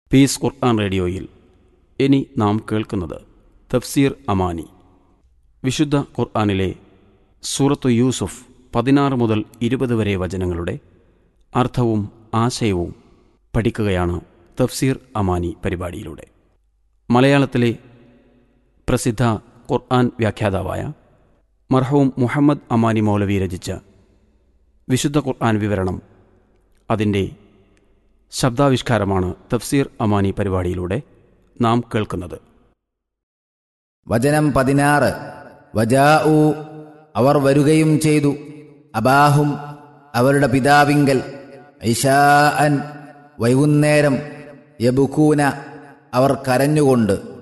piece ഖുർആൻ റേഡിയോയിൽ ഇനി നാം കേൾക്കുന്നത് തഫ്സീർ അമാനി വിശുദ്ധ ഖുർആനിലെ സൂറത്തു യൂസുഫ് പതിനാറ് മുതൽ ഇരുപത് വരെ വചനങ്ങളുടെ അർത്ഥവും ആശയവും പഠിക്കുകയാണ് തഫ്സീർ അമാനി പരിപാടിയിലൂടെ മലയാളത്തിലെ പ്രസിദ്ധ ഖുർആൻ വ്യാഖ്യാതാവായ മർഹൂം മുഹമ്മദ് അമാനി മൗലവി രചിച്ച വിശുദ്ധ ഖുർആൻ വിവരണം അതിൻ്റെ ശബ്ദാവിഷ്കാരമാണ് തഫ്സീർ അമാനി പരിപാടിയിലൂടെ നാം കേൾക്കുന്നത് വചനം പതിനാറ് വജാഊ അവർ വരുകയും ചെയ്തു അബാഹും അവരുടെ പിതാവിങ്കൽ ഐഷാഅൻ വൈകുന്നേരം യബുക്കൂന അവർ കരഞ്ഞുകൊണ്ട്